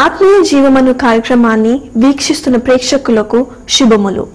ఆత్మీయ జీవమను కార్యక్రమాన్ని వీక్షిస్తున్న ప్రేక్షకులకు శుభములు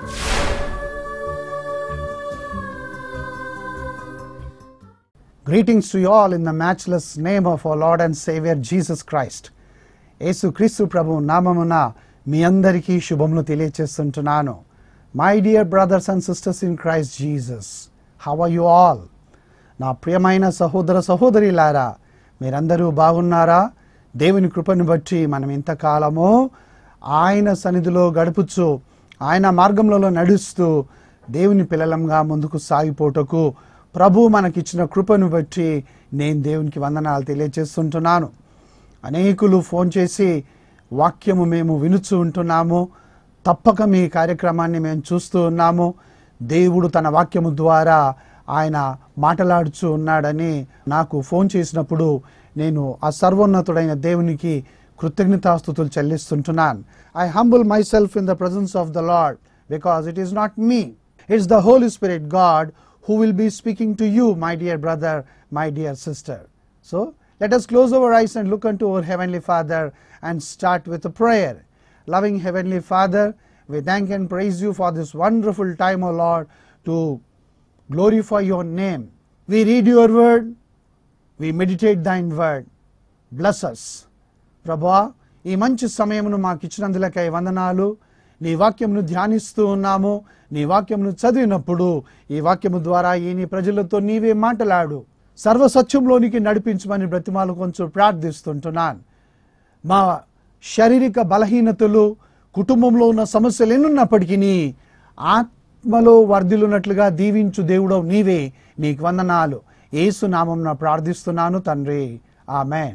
Greetings to you all in the matchless name of our Lord and Savior Jesus Christ. యేసు క్రీస్తు ప్రభు నామమున మీ అందరికీ శుభములు తెలియచేస్తుంటున్నాను my dear brothers and sisters in Christ Jesus how are you all నా ప్రియమైన సహోదర సహోదరిలారా మీరందరూ బాగున్నారా దేవుని కృపను బట్టి మనం ఇంతకాలము ఆయన సన్నిధిలో గడుపుచు ఆయన మార్గంలో నడుస్తూ దేవుని పిల్లలంగా ముందుకు సాగిపోటకు ప్రభు మనకిచ్చిన కృపను బట్టి నేను దేవునికి వందనాలు తెలియజేస్తుంటున్నాను అనేకులు ఫోన్ చేసి వాక్యము మేము వినుచు ఉంటున్నాము తప్పక మీ కార్యక్రమాన్ని మేము చూస్తూ ఉన్నాము దేవుడు తన వాక్యము ద్వారా ఆయన మాట్లాడుచు ఉన్నాడని నాకు ఫోన్ చేసినప్పుడు నేను ఆ సర్వోన్నతుడైన దేవునికి కృతజ్ఞతాస్థుతులు చెల్లిస్తుంటున్నాను I humble myself in the presence of the Lord because it is not me it's the Holi spirit God who will be speaking to you, my dear brother, my dear sister. So, let us close our eyes and look unto our Heavenly Father and start with a prayer. Loving Heavenly Father, we thank and praise you for this wonderful time, O Lord, to glorify your name. We read your word, we meditate thine word. Bless us. ప్రభా ఈ మంచి సమయమును మాకు ఇచ్చినందులకై వందనాలు నీ వాక్యమును ధ్యానిస్తూ ఉన్నాము నీ వాక్యమును చదివినప్పుడు ఈ వాక్యము ద్వారా ఈ నీ ప్రజలతో నీవే మాట్లాడు సర్వసత్యంలోనికి నడిపించమని బ్రతిమాలు కొంచెం ప్రార్థిస్తుంటున్నాను మా శారీరక బలహీనతలు కుటుంబంలో ఉన్న సమస్యలు ఎన్నున్నప్పటికీ ఆత్మలో వర్ధిల్లున్నట్లుగా దీవించు దేవుడవు నీవే నీకు వందనాలు ఏసు నామం ప్రార్థిస్తున్నాను తండ్రి amen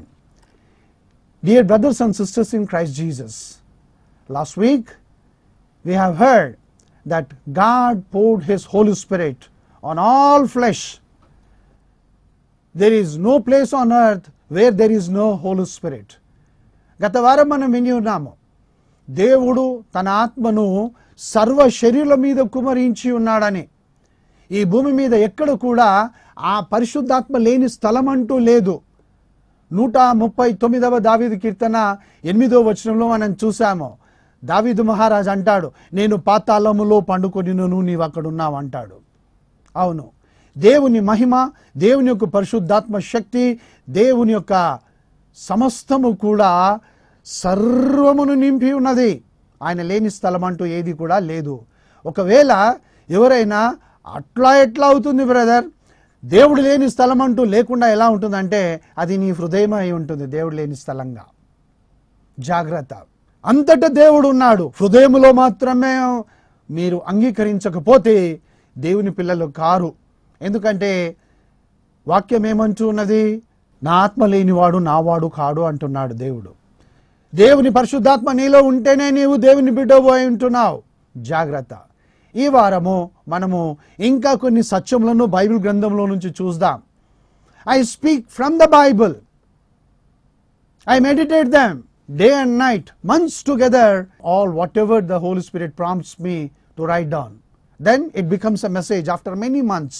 Dear brothers and sisters in Christ Jesus, last week we have heard that God poured His Holy Spirit on all flesh. There is no place on earth where there is no Holy Spirit. గత వారం మనం విని ఉన్నాము దేవుడు తన ఆత్మను సర్వ శరీరం మీద కుమరించి ఉన్నాడని ఈ భూమి మీద ఎక్కడ కూడా ఆ పరిశుద్ధాత్మ లేని స్థలం అంటూ లేదు నూట ముప్పై తొమ్మిదవ దావీదు కీర్తన ఎనిమిదో వచనంలో మనం చూసాము దావీదు మహారాజ్ అంటాడు నేను పాతాళములో పండుకొనిను నీవు అక్కడ ఉన్నావు అంటాడు అవును దేవుని మహిమ దేవుని యొక్క పరిశుద్ధాత్మ శక్తి దేవుని యొక్క సమస్తము కూడా సర్వమును నింపి ఉన్నది ఆయన లేని స్థలం అంటూ ఏది కూడా లేదు ఒకవేళ ఎవరైనా అట్లా ఎట్లా అవుతుంది బ్రదర్ దేవుడు లేని స్థలం అంటూ లేకుండా ఎలా ఉంటుందంటే అది నీ హృదయం అయి ఉంటుంది దేవుడు లేని స్థలంగా జాగ్రత్త అంతటా దేవుడు ఉన్నాడు హృదయములో మాత్రమే మీరు అంగీకరించకపోతే దేవుని పిల్లలు కారు ఎందుకంటే వాక్యం ఏమంటూ ఉన్నది నా ఆత్మ లేనివాడు నావాడు కాడు అంటున్నాడు దేవుడు దేవుని పరిశుద్ధాత్మ నీలో ఉంటేనే నీవు దేవుని బిడ్డబోయి ఉంటున్నావు జాగ్రత్త ఈ వారము మనము ఇంకా కొన్ని సత్యములను బైబిల్ గ్రంథంలో నుంచి చూద్దాం I speak from the Bible I meditate them day and night months together all whatever the Holi spirit prompts me to write down then it becomes a message after many months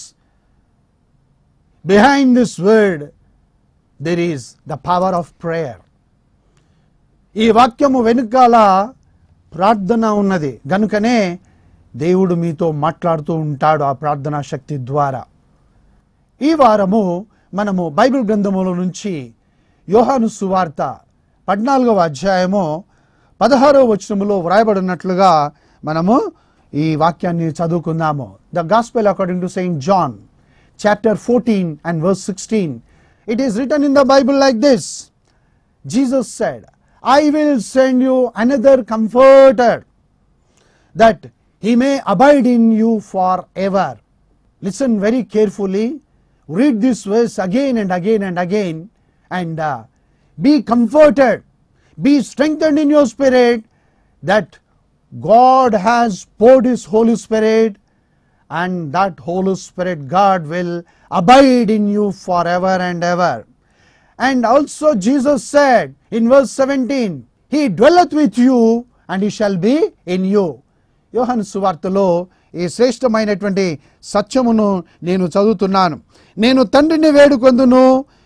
behind this word there is the power of prayer ఈ వాక్యము వెనుకాల ప్రార్థన ఉన్నది గనుకనే దేవుడు మీతో మాట్లాడుతూ ఉంటాడు ఆ ప్రార్థనా శక్తి ద్వారా ఈ వారము మనము బైబిల్ గ్రంథముల నుంచి యోహాను సువార్త పద్నాలుగవ అధ్యాయము పదహారవ వచనములో వ్రాయబడినట్లుగా మనము ఈ వాక్యాన్ని చదువుకుందాము the gospel according to saint John chapter fourteen and verse sixteen it is return in the Bible like this Jesus said, I will send you another comforter that he may abide in you forever. Listen very carefully, read this verse again and again and again, and uh, be comforted, be strengthened in your spirit that God has poured His Holy Spirit and that Holy Spirit God will abide in you forever and ever. And also Jesus said in verse 17, He dwelleth with you and He shall be in you. యోహాను సువార్తలో ఈ శ్రేష్టమైనటువంటి సత్యమును నేను చదువుతున్నాను నేను తండ్రిని వేడుకొందును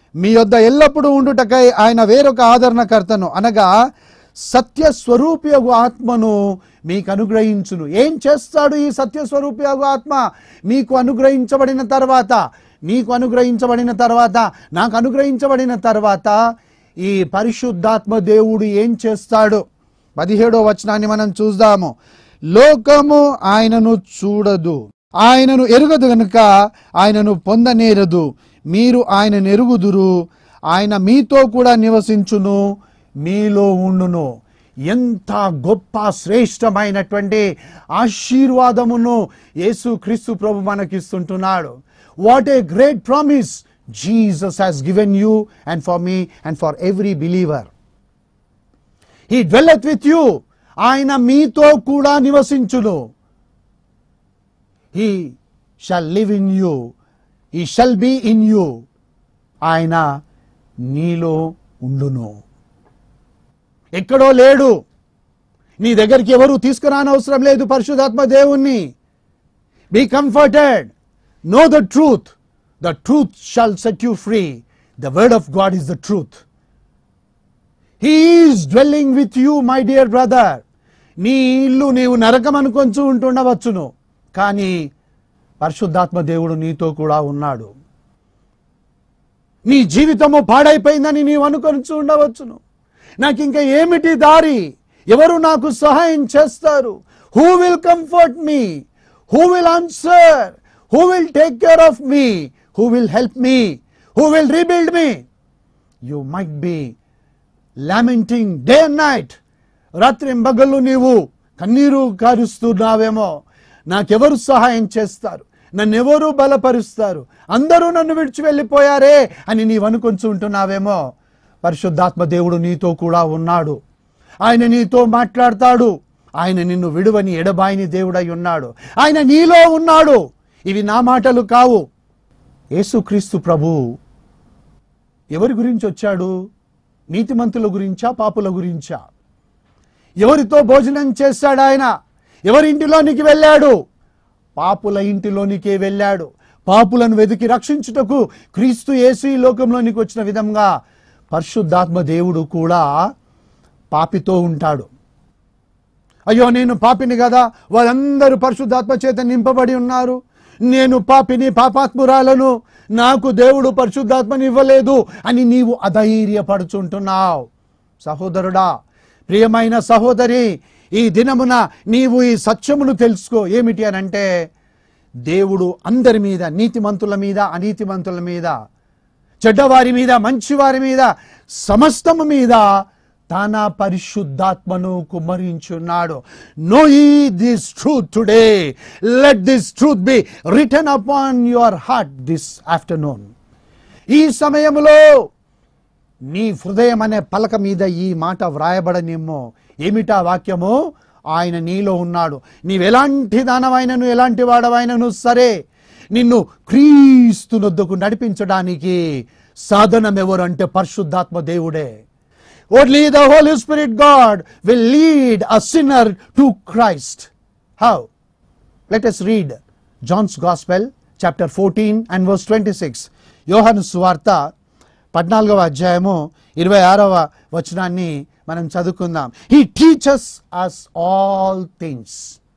మీ యొద్ద ఎల్లప్పుడూ ఉండుటకై ఆయన వేరొక ఆదరణకర్తను అనగా సత్య స్వరూపియగు ఆత్మను మీకు అనుగ్రహించును ఏం చేస్తాడు ఈ సత్య స్వరూపియగు ఆత్మ మీకు అనుగ్రహించబడిన తర్వాత నీకు అనుగ్రహించబడిన తర్వాత నాకు అనుగ్రహించబడిన తర్వాత ఈ పరిశుద్ధాత్మ దేవుడు ఏం చేస్తాడు పదిహేడో వచనాన్ని మనం చూద్దాము లోకము ఆయనను చూడదు ఆయనను ఎరుగదు గనుక ఆయనను పొందనేరదు మీరు ఆయనను ఎరుగుదురు ఆయన మీతో కూడా నివసించును మీలో ఉండును ఎంత గొప్ప శ్రేష్టమైనటువంటి ఆశీర్వాదమును యేసు క్రీస్తు ప్రభు మనకిస్తుంటున్నాడు what a great promise Jesus has given you and for me and for every believer he dwelleth with you ఆయన మీతో కూడా నివసించును he shall live in you he shall be in you ఆయన నీలో ఉండును ఎక్కడో లేడు నీ దగ్గరికి ఎవరు తీసుకురానవసరం లేదు పరిశుధాత్మ దేవుణ్ణి be comforted know the truth the truth shall set you free the word of God is the truth he is dwelling with you my dear brother నీ ఇల్లు నీవు నరకం అనుకొంచు ఉంటుండవచ్చును కానీ పరిశుద్ధాత్మ దేవుడు నీతో కూడా ఉన్నాడు నీ జీవితము పాడైపోయిందని నీవు అనుకొని ఉండవచ్చును నాకు ఇంకా ఏమిటి దారి ఎవరు నాకు సహాయం చేస్తారు who will comfort me who will answer who will take care of me who will help me who will rebuild me you might be lamenting day and night రాత్రి బగళ్ళు నీవు కన్నీరు కారుస్తున్నావేమో నాకెవరు సహాయం చేస్తారు నన్నెవరు బలపరుస్తారు అందరూ నన్ను విడిచి వెళ్ళిపోయారే అని నీవు అనుకొని ఉంటున్నావేమో పరిశుద్ధాత్మ దేవుడు నీతో కూడా ఉన్నాడు ఆయన నీతో మాట్లాడతాడు ఆయన నిన్ను విడువని ఎడబాయిని దేవుడై ఉన్నాడు ఆయన నీలో ఉన్నాడు ఇవి నా మాటలు కావు యేసుక్రీస్తు ప్రభు ఎవరి గురించి వచ్చాడు నీతిమంతుల గురించా పాపుల గురించా ఎవరితో భోజనం చేశాడు ఆయన ఎవరి ఇంటిలోనికి వెళ్ళాడు పాపుల ఇంటిలోనికే వెళ్ళాడు పాపులను వెతికి రక్షించుటకు క్రీస్తు యేసు ఈ లోకంలోనికి వచ్చిన విధంగా పరిశుద్ధాత్మ దేవుడు కూడా పాపితో ఉంటాడు అయ్యో నేను పాపిని కదా వాళ్ళందరూ పరిశుద్ధాత్మ చేత నింపబడి ఉన్నారు నేను పాపిని పాపాత్మురాలను నాకు దేవుడు పరిశుద్ధాత్మని ఇవ్వలేదు అని నీవు అధైర్యపడుచుంటున్నావు సహోదరుడా ప్రియమైన సహోదరి ఈ దినమున నీవు ఈ సత్యమును తెలుసుకో ఏమిటి అని అంటే దేవుడు అందరి మీద నీతిమంతుల మీద అనీతిమంతుల మీద చెడ్డవారి మీద మంచివారి మీద సమస్తము మీద తన పరిశుద్ధాత్మను కుమ్మరించున్నాడు నో ఈ this truth today let this truth be return upon your heart this afternoon ఈ సమయంలో నీ హృదయం అనే పలక మీద ఈ మాట వ్రాయబడనేమో ఏమిటా వాక్యము ఆయన నీలో ఉన్నాడు నీవెలాంటి దానమైనను ఎలాంటి వాడవైనను సరే నిన్ను క్రీస్తునొద్దకు నడిపించడానికి సాధనం ఎవరు అంటే పరిశుద్ధాత్మ దేవుడే only the Holi spirit God will lead a sinner to Christ how let us read John's gospel chapter fourteen and verse twenty six యోహను సువార్త పద్నాలుగవ అధ్యాయము ఇరవై ఆరవ వచనాన్ని మనం చదువుకుందాం he teaches us all things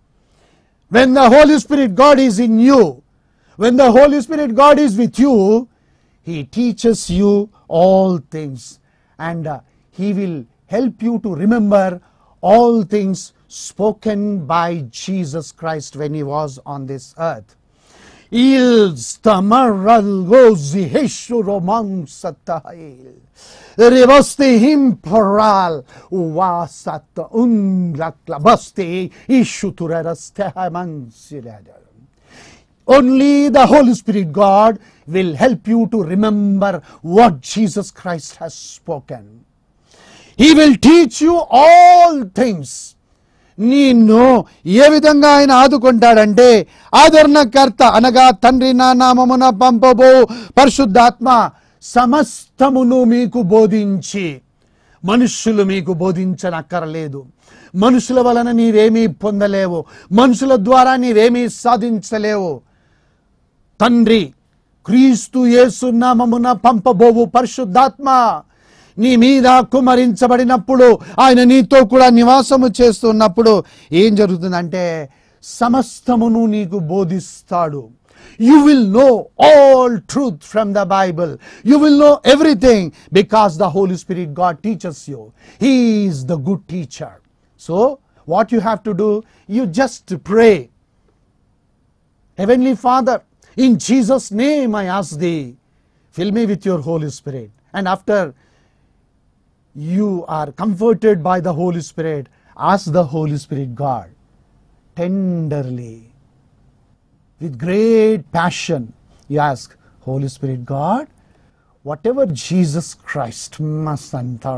when the Holy Spirit God is in you, when the Holy Spirit God is with you, He teaches you all things and uh, He will help you to remember all things spoken by Jesus Christ when He was on this earth. Il stamarral gozi heshu romam satail. Rivosti imporal wasat unlaklabasti ishuturerastehamansilada. Only the Holy Spirit God will help you to remember what Jesus Christ has spoken. He will teach you all things. నిన్ను ఏ విధంగా ఆయన ఆదుకుంటాడంటే ఆదరణకర్త అనగా తండ్రి నా నామమున పంపబో పరిశుద్ధాత్మ సమస్తమును మీకు బోధించి మనుష్యులు మీకు బోధించనక్కరలేదు మనుషుల వలన నీవేమీ పొందలేవు మనుషుల ద్వారా నీవేమీ సాధించలేవు తండ్రి క్రీస్తు యేసు నామమున పంపబోవు పరిశుద్ధాత్మ నీ మీద కుమరించబడినప్పుడు ఆయన నీతో కూడా నివాసము చేస్తున్నప్పుడు ఏం జరుగుతుందంటే సమస్తమును నీకు బోధిస్తాడు you will know all truth from the Bible you will know everything because the Holi spirit God teaches you he is the good teacher so what you have to do you just pray Heavenly Father, in Jesus' name I ask thee, fill me with your Holy Spirit. And after you are comforted by the Holy Spirit, ask the Holy Spirit, God, tenderly, with great passion, you ask, Holy Spirit, God, whatever Jesus Christ must enter,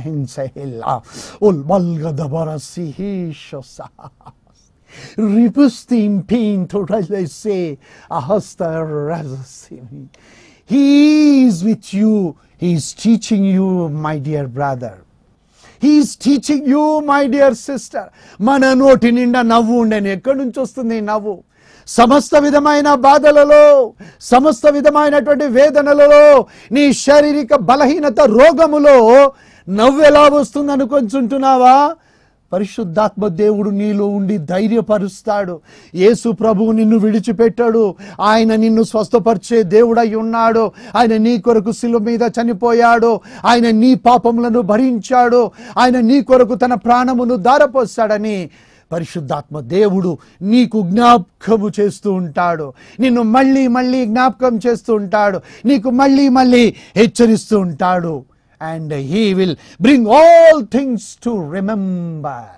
Ripustim pinto se ahasta razasimi. He is with you. He is teaching you, my dear brother. He is teaching you, my dear sister. మన నోటి నిండా నవ్వు ఉండని ఎక్కడి నుంచి వస్తుంది ఈ నవ్వు సమస్త విధమైన బాధలలో సమస్త విధమైనటువంటి వేదనలలో నీ శారీరక బలహీనత రోగములో నవ్వు ఎలా వస్తుంది అనుకొంచుంటున్నావా పరిశుద్ధాత్మ దేవుడు నీలో ఉండి ధైర్యపరుస్తాడు యేసు ప్రభువు నిన్ను విడిచిపెట్టాడు ఆయన నిన్ను స్వస్థపరిచే దేవుడై ఉన్నాడు ఆయన నీ కొరకు శిలువ మీద చనిపోయాడు ఆయన నీ పాపములను భరించాడు ఆయన నీ కొరకు తన ప్రాణమును దారపోస్తాడని పరిశుద్ధాత్మ దేవుడు నీకు జ్ఞాపకము చేస్తూ ఉంటాడు నిన్ను మళ్ళీ మళ్ళీ జ్ఞాపకం చేస్తూ ఉంటాడు నీకు మళ్ళీ మళ్ళీ హెచ్చరిస్తూ ఉంటాడు and he will bring all things to remember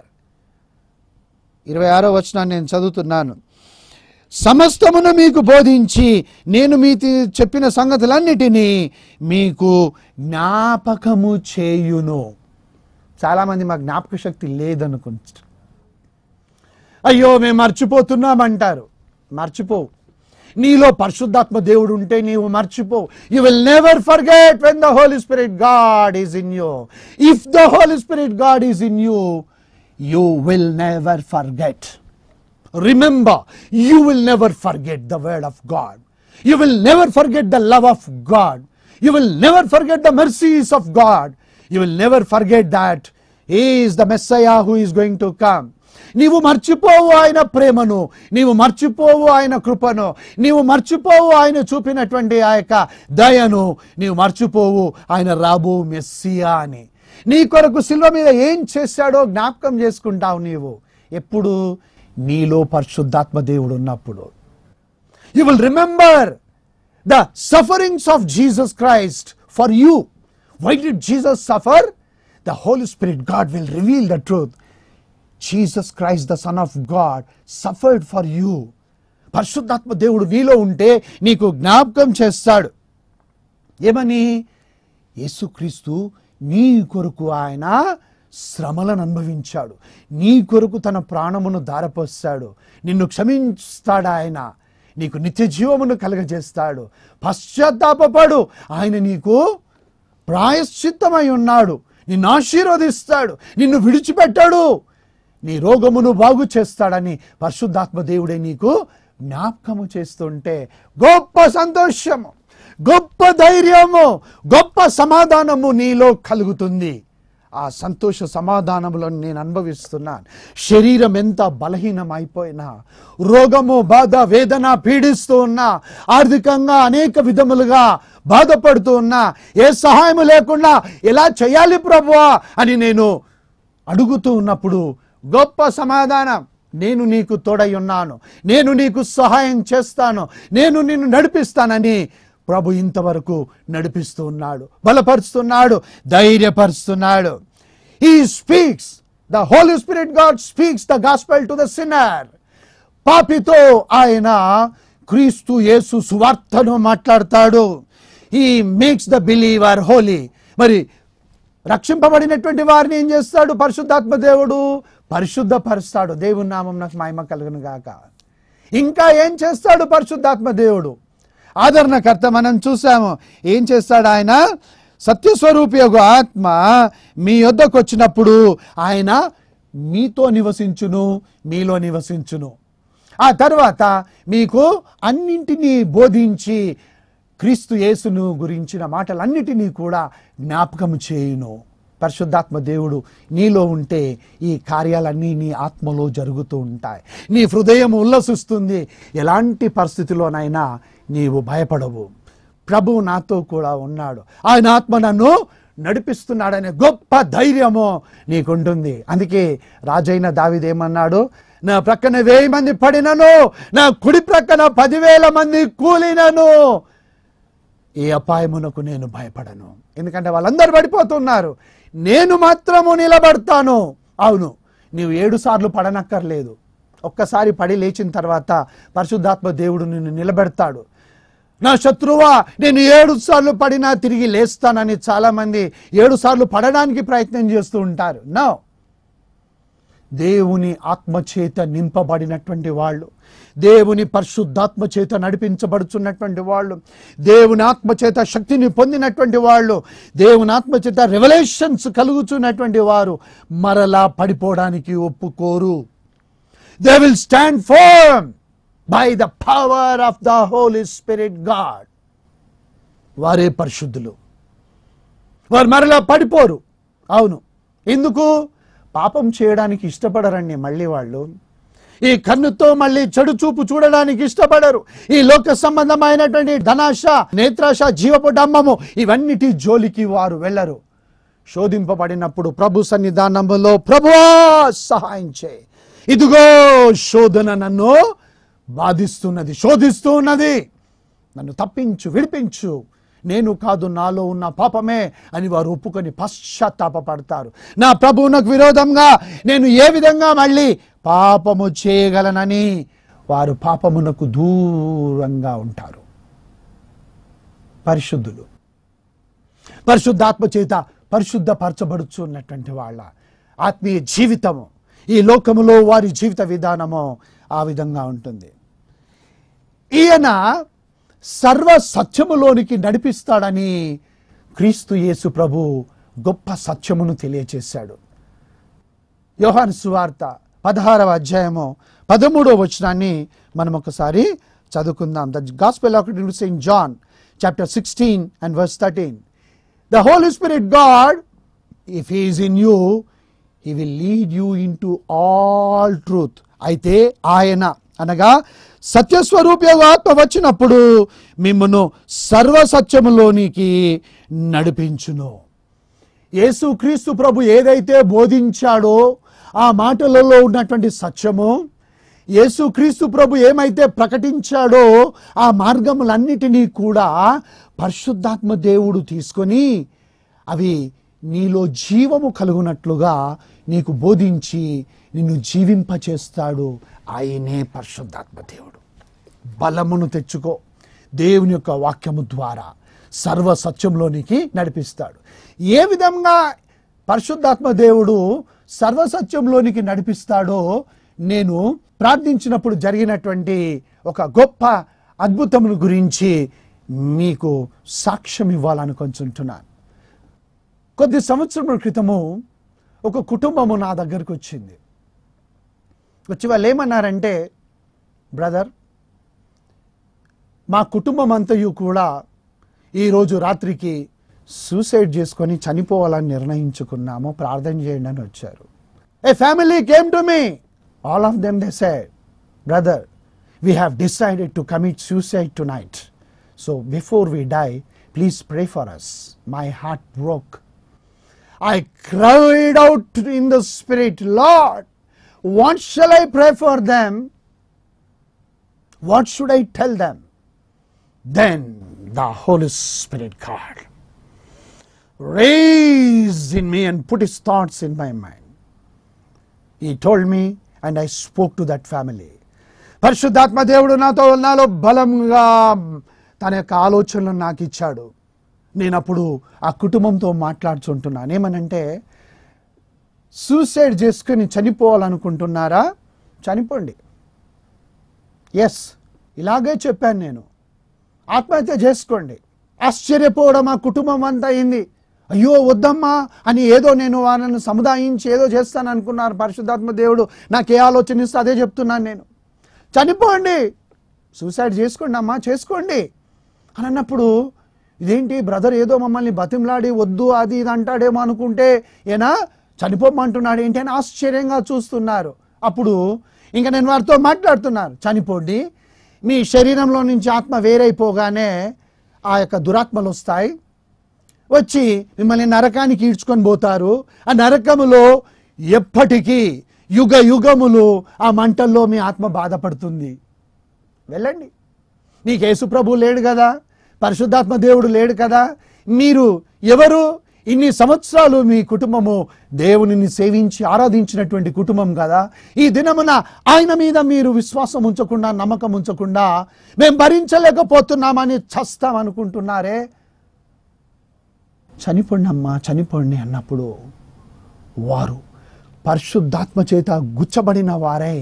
ఇరవై ఆరో వచనాన్ని నేను చదువుతున్నాను సమస్తమును మీకు బోధించి నేను మీ చెప్పిన సంగతులన్నిటినీ మీకు జ్ఞాపకము చేయును చాలామంది మా జ్ఞాపక శక్తి లేదనుకుంటారు అయ్యో మేము మర్చిపోతున్నామంటారు మర్చిపోవు నీలో పరిశుద్ధాత్మ దేవుడు ఉంటే నీవు మర్చిపోవు you will never forget when the Holi spirit God is in you if the Holi spirit God is in you you will never forget remember you will never forget the word of God you will never forget the love of God you will never forget the mercies of God you will never forget that is the Messiah who is going to come నీవు మర్చిపోవు ఆయన ప్రేమను నీవు మర్చిపోవు ఆయన కృపను నీవు మర్చిపోవు ఆయన చూపినటువంటి ఆ యొక్క దయను నీవు మర్చిపోవు ఆయన రాబో మెస్సియా అని నీ కొరకు శిల్వ మీద ఏం చేశాడో జ్ఞాపకం చేసుకుంటావు నీవు ఎప్పుడు నీలో పరిశుద్ధాత్మ దేవుడు ఉన్నప్పుడు you will remember the sufferings of Jesus Christ for you why did Jesus suffer the Holi spirit God will reveal the truth Jesus Christ the son of God suffered for you పరిశుద్ధాత్మ దేవుడు నీలో ఉంటే నీకు జ్ఞాపకం చేస్తాడు ఏమని యేసుక్రీస్తు నీ కొరకు ఆయన శ్రమలను అనుభవించాడు నీ కొరకు తన ప్రాణమును దారపోస్తాడు నిన్ను క్షమిస్తాడు ఆయన నీకు నిత్య జీవమును కలగజేస్తాడు పశ్చాత్తాపడు ఆయన నీకు ప్రాయశ్చిత్తమై ఉన్నాడు నిన్ను ఆశీర్వదిస్తాడు నిన్ను విడిచిపెట్టాడు నీ రోగమును బాగు చేస్తాడని పరిశుద్ధాత్మ దేవుడే నీకు జ్ఞాపకము చేస్తుంటే గొప్ప సంతోషము గొప్ప ధైర్యము గొప్ప సమాధానము నీలో కలుగుతుంది ఆ సంతోష సమాధానములో నేను అనుభవిస్తున్నాను శరీరం ఎంత బలహీనం అయిపోయినా రోగము బాధ వేదన పీడిస్తూ ఉన్నా ఆర్థికంగా అనేక విధములుగా బాధపడుతూ ఉన్నా ఏ సహాయము లేకుండా ఎలా చేయాలి ప్రభువా అని నేను అడుగుతూ ఉన్నప్పుడు గొప్ప సమాధానం నేను నీకు తోడై ఉన్నాను నేను నీకు సహాయం చేస్తాను నేను నిన్ను నడిపిస్తానని ప్రభు ఇంతవరకు నడిపిస్తూ ఉన్నాడు బలపరుస్తున్నాడు ధైర్యపరుస్తున్నాడు he speaks the Holi spirit God speaks the gospel to the sinner పాపితో ఆయన క్రీస్తు యేసు సువార్తను మాట్లాడతాడు ఈ మేక్స్ ద బిలీవర్ హోలీ మరి రక్షింపబడినటువంటి వారిని ఏం చేస్తాడు పరిశుద్ధాత్మ దేవుడు పరిశుద్ధపరుస్తాడు దేవుని నామం నాకు మహిమ కలుగును గాక ఇంకా ఏం చేస్తాడు పరిశుద్ధాత్మ దేవుడు ఆదరణకర్త మనం చూసాము ఏం చేస్తాడు ఆయన సత్యస్వరూపి యొక్క ఆత్మ మీ యొద్దకు వచ్చినప్పుడు ఆయన మీతో నివసించును మీలో నివసించును ఆ తర్వాత మీకు అన్నింటినీ బోధించి క్రీస్తు యేసును గురించిన మాటలన్నిటినీ కూడా జ్ఞాపకం చేయును పరిశుద్ధాత్మ దేవుడు నీలో ఉంటే ఈ కార్యాలన్నీ నీ ఆత్మలో జరుగుతూ ఉంటాయి నీ హృదయం ఉల్లసిస్తుంది ఎలాంటి పరిస్థితిలోనైనా నీవు భయపడవు ప్రభువు నాతో కూడా ఉన్నాడు ఆయన ఆత్మ నన్ను నడిపిస్తున్నాడనే గొప్ప ధైర్యము నీకుంటుంది అందుకే రాజైన దావిదేమన్నాడు నా ప్రక్కన వెయ్యి మంది పడినను నా కుడి ప్రక్కన పదివేల మంది కూలినను ఏ అపాయమునకు నేను భయపడను ఎందుకంటే వాళ్ళందరూ పడిపోతున్నారు నేను మాత్రము నిలబడతాను అవును నీవు ఏడు సార్లు పడనక్కర్లేదు ఒక్కసారి పడి లేచిన తర్వాత పరిశుద్ధాత్మ దేవుడు నిన్ను నిలబెడతాడు నా శత్రువా నేను ఏడు సార్లు పడినా తిరిగి లేస్తానని చాలామంది ఏడు సార్లు పడడానికి ప్రయత్నం చేస్తూ ఉంటారు నో దేవుని ఆత్మచేత నింపబడినటువంటి వాళ్ళు దేవుని పరిశుద్ధాత్మ చేత నడిపించబడుచున్నటువంటి వాళ్ళు దేవుని ఆత్మచేత శక్తిని పొందినటువంటి వాళ్ళు దేవుని ఆత్మచేత రెవల్యూషన్స్ కలుగుతున్నటువంటి వారు మరలా పడిపోవడానికి ఒప్పుకోరు they will stand firm by the power of the Holi spirit God వారే పరిశుద్ధులు వారు మరలా పడిపోరు అవును ఎందుకు పాపం చేయడానికి ఇష్టపడరండి మళ్ళీ వాళ్ళు ఈ కన్నుతో మళ్ళీ చెడు చూపు చూడడానికి ఇష్టపడరు ఈ లోక సంబంధమైనటువంటి ధనాశ నేత్రాశ జీవపు డమ్మము ఇవన్నిటి జోలికి వారు వెళ్ళరు శోధింపబడినప్పుడు ప్రభు సన్నిధానంలో ప్రభువా సహాయం చేయి ఇదిగో శోధన నన్ను బాధిస్తున్నది శోధిస్తూ ఉన్నది నన్ను తప్పించు విడిపించు నేను కాదు నాలో ఉన్న పాపమే అని వారు ఒప్పుకొని పశ్చాత్తాపడతారు నా ప్రభువునకు విరోధంగా నేను ఏ విధంగా మళ్ళీ పాపము చేయగలనని వారు పాపమునకు దూరంగా ఉంటారు పరిశుద్ధులు పరిశుద్ధాత్మ చేత పరిశుద్ధపరచబడుచున్నటువంటి వాళ్ళ ఆత్మీయ జీవితము ఈ లోకములో వారి జీవిత విధానము ఆ విధంగా ఉంటుంది ఈయన సర్వ సత్యములోనికి నడిపిస్తాడని క్రీస్తు యేసు ప్రభు గొప్ప సత్యమును తెలియచేశాడు యోహాను సువార్త పదహారవ అధ్యాయము పదమూడవ వచనాన్ని మనం ఒకసారి చదువుకుందాం the gospel of Saint John chapter sixteen and verse thirteen the Holi spirit God if he's in you he will lead you into all truth అయితే ఆయన అనగా సత్యస్వరూప ఆత్మ వచ్చినప్పుడు మిమ్మను సర్వ సత్యములోనికి నడిపించును యేసుక్రీస్తు ప్రభు ఏదైతే బోధించాడో ఆ మాటలలో ఉన్నటువంటి సత్యము యేసుక్రీస్తు ప్రభు ఏమైతే ప్రకటించాడో ఆ మార్గములన్నిటినీ కూడా పరిశుద్ధాత్మ దేవుడు తీసుకొని అవి నీలో జీవము కలుగునట్లుగా నీకు బోధించి నిన్ను జీవింపచేస్తాడు ఆయనే పరిశుద్ధాత్మ దేవుడు బలమును తెచ్చుకో దేవుని యొక్క వాక్యము ద్వారా సర్వ సత్యంలోనికి నడిపిస్తాడు ఏ విధంగా పరిశుద్ధాత్మ దేవుడు సర్వసత్యంలోనికి నడిపిస్తాడో నేను ప్రార్థించినప్పుడు జరిగినటువంటి ఒక గొప్ప అద్భుతమును గురించి మీకు సాక్ష్యం ఇవ్వాలనుకుంటున్నాను కొద్ది సంవత్సరముల క్రితము ఒక కుటుంబము నా దగ్గరకు వచ్చింది వచ్చి వాళ్ళు ఏమన్నారంటే బ్రదర్ మా కుటుంబం అంతయు కూడా ఈరోజు రాత్రికి సూసైడ్ చేసుకొని చనిపోవాలని నిర్ణయించుకున్నాము ప్రార్థన చేయండి అని వచ్చారు a family came to me all of them they said brother we have decided to commit suicide tonight so before we die please pray for us my heart broke I cried out in the spirit, Lord, what shall I pray for them? What should I tell them? Then the Holy Spirit God raised in me and put his thoughts in my mind. He told me, and I spoke to that family. పరిశుద్ధాత్మ దేవుడు నాతో నాలో బలంగా తన యొక్క ఆలోచనలను నాకు ఇచ్చాడు నేను అప్పుడు ఆ కుటుంబంతో మాట్లాడుచుంటున్నాను ఏమనంటే సూసైడ్ చేసుకుని చనిపోవాలనుకుంటున్నారా చనిపోండి ఎస్ ఇలాగే చెప్పాను నేను ఆత్మహత్య చేసుకోండి ఆశ్చర్యపోవడం ఆ కుటుంబం అంతా అయింది అయ్యో వద్దమ్మా అని ఏదో నేను వాళ్ళని సముదాయించి ఏదో చేస్తాను అనుకున్నారు పరిశుద్ధాత్మ దేవుడు నాకు ఏ ఆలోచన ఇస్తే అదే చెప్తున్నాను నేను చనిపోండి సూసైడ్ చేసుకోండి అమ్మా చేసుకోండి అని అన్నప్పుడు ఇదేంటి బ్రదర్ ఏదో మమ్మల్ని బతిమలాడి వద్దు అది ఇది అంటాడేమో అనుకుంటే ఏనా చనిపోమంటున్నాడు ఏంటి అని ఆశ్చర్యంగా చూస్తున్నారు అప్పుడు ఇంకా నేను వారితో మాట్లాడుతున్నాను చనిపోండి మీ శరీరంలో నుంచి ఆత్మ వేరైపోగానే ఆ యొక్క దురాత్మలు వస్తాయి వచ్చి మిమ్మల్ని నరకానికి ఈడ్చుకొని పోతారు ఆ నరకములో ఎప్పటికీ యుగ యుగములు ఆ మంటల్లో మీ ఆత్మ బాధపడుతుంది వెళ్ళండి నీకు యేసుప్రభు లేడు కదా పరిశుద్ధాత్మ దేవుడు లేడు కదా మీరు ఎవరు ఇన్ని సంవత్సరాలు మీ కుటుంబము దేవునిని సేవించి ఆరాధించినటువంటి కుటుంబం కదా ఈ దినమున ఆయన మీద మీరు విశ్వాసం ఉంచకుండా నమ్మకం ఉంచకుండా మేము భరించలేకపోతున్నామని చస్తాం అనుకుంటున్నారే చనిపోండి అమ్మా చనిపోండి అన్నప్పుడు వారు పరిశుద్ధాత్మ చేత గుచ్చబడిన వారై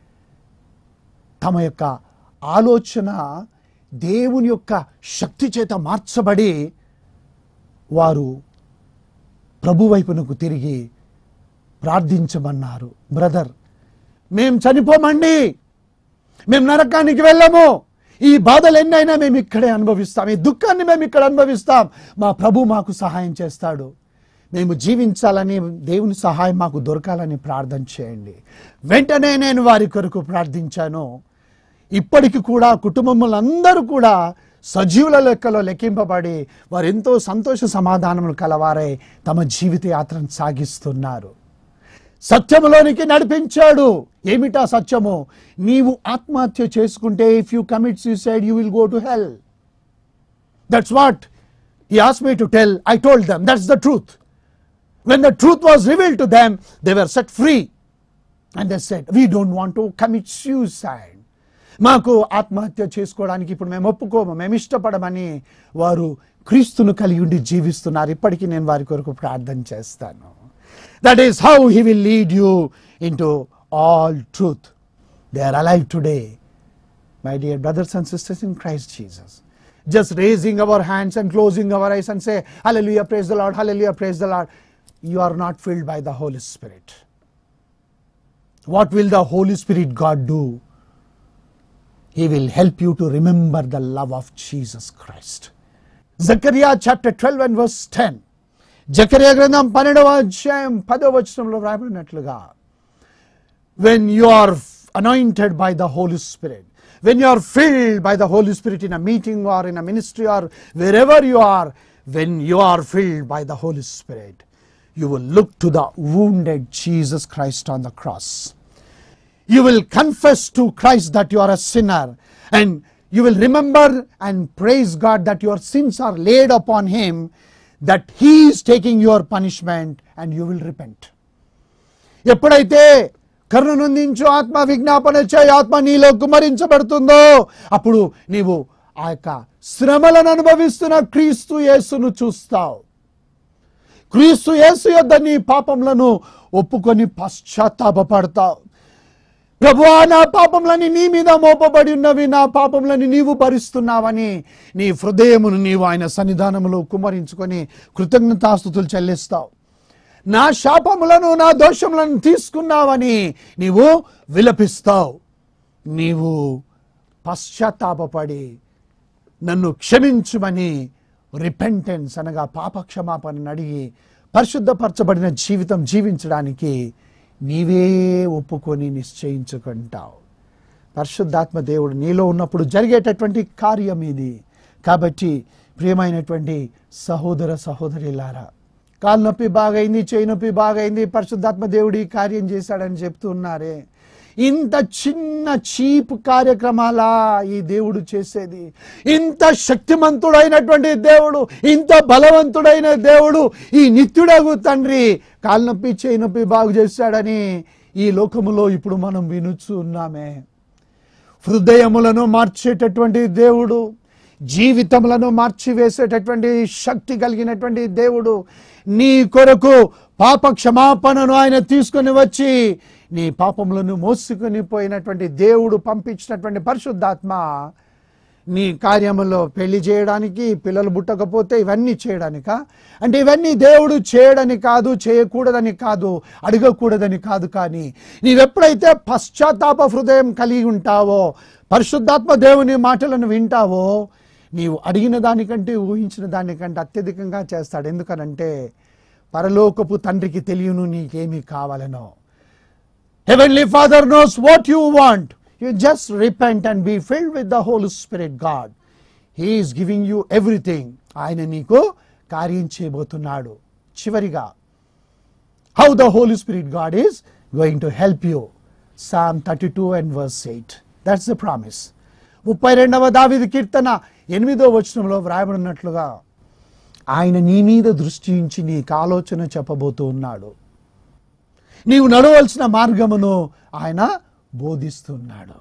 తమ యొక్క ఆలోచన దేవుని యొక్క శక్తి చేత మార్చబడి వారు ప్రభు వైపునకు తిరిగి ప్రార్థించమన్నారు బ్రదర్ మేం చనిపోమండి మేము నరకానికి వెళ్ళము ఈ బాధలు ఎన్నైనా మేము ఇక్కడే అనుభవిస్తాం ఈ దుఃఖాన్ని మేము ఇక్కడ అనుభవిస్తాం మా ప్రభు మాకు సహాయం చేస్తాడు మేము జీవించాలని దేవుని సహాయం మాకు దొరకాలని ప్రార్థన చేయండి వెంటనే నేను వారి కొరకు ప్రార్థించాను ఇప్పటికి కూడా కుటుంబములందరూ కూడా సజీవుల లెక్కలో లెక్కింపబడి వారు ఎంతో సంతోష సమాధానములు కలవారై తమ జీవిత యాత్రను సాగిస్తున్నారు సత్యములోనికి నడిపించాడు ఏమిటా సత్యము నీవు ఆత్మహత్య చేసుకుంటే if you commit suicide you will go to hell that's what he asked me to tell i told them that's the truth when the truth was revealed to them they were set free and they said we don't want to commit suicide మాకు ఆత్మహత్య చేసుకోవడానికి ఇప్పుడు మేము ఒప్పుకోము మేము ఇష్టపడమని వారు క్రీస్తును కలిగి ఉండి జీవిస్తున్నారు ఇప్పటికీ నేను వారి కొరకు ప్రార్థన చేస్తాను that is how he will lead you into all truth they are alive today my dear brothers and sisters in Christ Jesus. Just raising our hands and closing our eyes and say, Hallelujah, praise the Lord, Hallelujah, praise the Lord. You are not filled by the Holy Spirit. What will the Holy Spirit God do? He will help you to remember the love of Jesus Christ. Zechariah chapter 12 and verse 10. జకరియా గ్రంథం పన్నెండవ అధ్యాయం పదవ వచనంలో రాబడినట్లుగా when you are anointed by the Holy Spirit, when you are filled by the Holy Spirit in a meeting or in a ministry or wherever you are, when you are filled by the Holy Spirit, you will look to the wounded Jesus Christ on the cross. You will confess to Christ that you are a sinner and you will remember and praise God that your sins are laid upon Him, that He is taking your punishment and you will repent. ఎప్పుడైతే కరుణ నొందించు ఆత్మ విజ్ఞాపన చేయి ఆత్మ నీలో కుమరించబడుతుందో అప్పుడు నీవు ఆ యొక్క శ్రమలను అనుభవిస్తున్న క్రీస్తు యేసును చూస్తావు క్రీస్తు యేసు యొద్ద నీ పాపములను ఒప్పుకొని పశ్చాత్తాపడతావు ప్రభువా నా పాపములని నీ మీద మోపబడి ఉన్నవి నా పాపములని నీవు భరిస్తున్నావని నీ హృదయమును నీవు ఆయన సన్నిధానములో కుమరించుకొని కృతజ్ఞతాస్థుతులు చెల్లిస్తావు నా శాపములను నా దోషములను తీసుకున్నావని నీవు విలపిస్తావు నీవు పశ్చాత్తాపడి నన్ను క్షమించుమని రిపెంటెన్స్ అనగా పాప క్షమాపణను అడిగి పరిశుద్ధపరచబడిన జీవితం జీవించడానికి నీవే ఒప్పుకొని నిశ్చయించుకుంటావు పరిశుద్ధాత్మ దేవుడు నీలో ఉన్నప్పుడు జరిగేటటువంటి కార్యం ఇది కాబట్టి ప్రియమైనటువంటి సహోదర సహోదరిలారా కాలు నొప్పి బాగైంది చేయి నొప్పి బాగైంది పరిశుద్ధాత్మ దేవుడు ఈ కార్యం చేశాడని చెప్తున్నారే ఇంత చిన్న చీప్ కార్యక్రమాలా ఈ దేవుడు చేసేది ఇంత శక్తిమంతుడైనటువంటి దేవుడు ఇంత బలవంతుడైన దేవుడు ఈ నిత్యుడగు తండ్రి కాలు నొప్పి చేయి నొప్పి బాగు చేశాడని ఈ లోకములో ఇప్పుడు మనం వినుచు ఉన్నామే హృదయములను మార్చేటటువంటి దేవుడు జీవితములను మార్చివేసేటటువంటి శక్తి కలిగినటువంటి దేవుడు నీ కొరకు పాప క్షమాపణను ఆయన తీసుకొని వచ్చి నీ పాపములను మోసుకొని పోయినటువంటి దేవుడు పంపించినటువంటి పరిశుద్ధాత్మ నీ కార్యములో పెళ్లి చేయడానికి పిల్లలు పుట్టకపోతే ఇవన్నీ చేయడానిక అంటే ఇవన్నీ దేవుడు చేయడని కాదు చేయకూడదని కాదు అడగకూడదని కాదు కానీ నీవెప్పుడైతే పశ్చాత్తాప హృదయం కలిగి ఉంటావో పరిశుద్ధాత్మ దేవుని మాటలను వింటావో నీవు అడిగిన దానికంటే ఊహించిన దానికంటే అత్యధికంగా చేస్తాడు ఎందుకనంటే పరలోకపు తండ్రికి తెలియను నీకేమి కావాలనో Heavenly Father knows what you want. You just repent and be filled with the Holy Spirit, God. He is giving you everything. ఆయన నీకు కార్యం చేయబోతున్నాడు చివరిగా how the Holi spirit God is going to help you Psalm thirty two and verse eight that's the promise ముప్పై రెండవ దావిది కీర్తన ఎనిమిదో వచనంలో వ్రాయబడినట్లుగా ఆయన నీ మీద దృష్టి ఉంచి నీకు ఆలోచన చెప్పబోతూ ఉన్నాడు నీవు నడవలసిన మార్గమును ఆయన బోధిస్తున్నాడు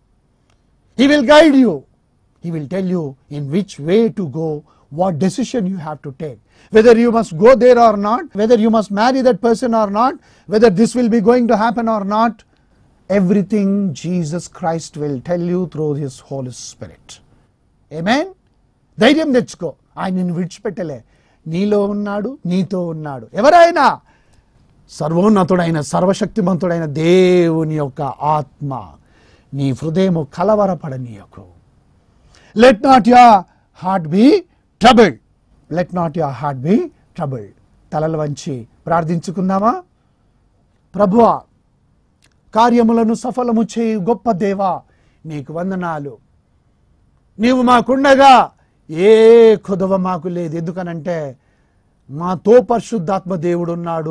he will guide you he will tell you in which way to go what decision you have to take whether you must go there or not whether you must marry that person or not whether this will be going to happen or not everything Jesus Christ will tell you through his holy spirit amen ధైర్యం తెచ్చుకో ఆయన నిన్ను విడిచిపెట్టలే నీలో ఉన్నాడు నీతో ఉన్నాడు ఎవరైనా సర్వోన్నతుడైన సర్వశక్తిమంతుడైన దేవుని యొక్క ఆత్మ నీ హృదయము కలవరపడనీయకు let not your heart be troubled let not your heart be troubled తలలు వంచి ప్రార్థించుకుందామా ప్రభువా కార్యములను సఫలము చేయు గొప్ప దేవా నీకు వందనాలు నీవు మాకుండగా ఏ కుదవ మాకు లేదు ఎందుకనంటే మాతో పరిశుద్ధాత్మ దేవుడు ఉన్నాడు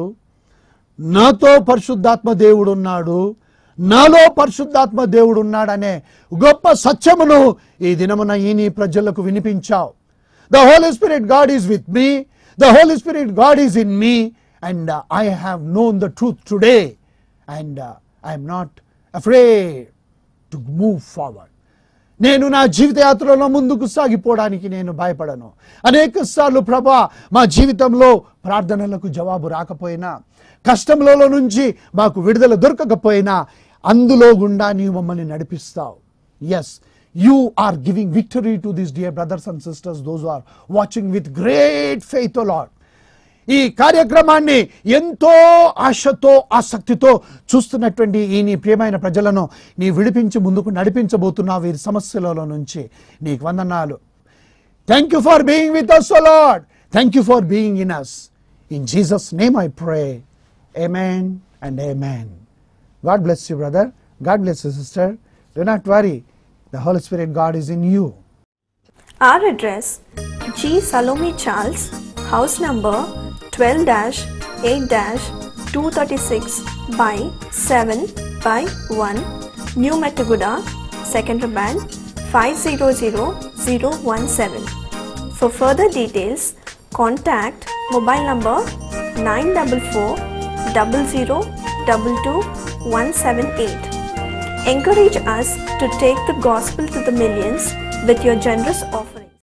నాతో పరిశుద్ధాత్మ దేవుడు ఉన్నాడు నాలో పరిశుద్ధాత్మ దేవుడు ఉన్నాడనే గొప్ప సత్యమును ఈ దినమున ఈ నీ ప్రజలకు వినిపించావు the Holi spirit God is with me the Holi spirit God is in me and I have known the truth today and I'm not afraid to move forward నేను నా జీవిత యాత్రలో ముందుకు సాగిపోవడానికి నేను భయపడను అనేక సార్లు ప్రభా మా జీవితంలో ప్రార్థనలకు జవాబు రాకపోయినా కష్టములలో నుంచి మాకు విడుదల దొరకకపోయినా అందులో గుండా నీవు మమ్మల్ని నడిపిస్తావు yes you are giving victory to this dear brothers and sisters those are watching with great faith Lord ఈ కార్యక్రమాన్ని ఎంతో ఆశతో ఆసక్తితో చూస్తున్నటువంటి ఈ నీ ప్రియమైన ప్రజలను నీ విడిపించి ముందుకు నడిపించబోతున్నావు వీరి సమస్యలలో నుంచి నీకు వందనాలు thank you for being with us Lord thank you for being in us in Jesus name I pray Amen and amen. God bless you, brother. God bless you, sister. Do not worry. The Holy Spirit God is in you. Our address G. Salome Charles, house number 12 8 236 by 7 by 1, New Metaguda, Second Band 500017. For further details, contact mobile number 944 0022 Encourage us to take the gospel to the millions with your generous offering.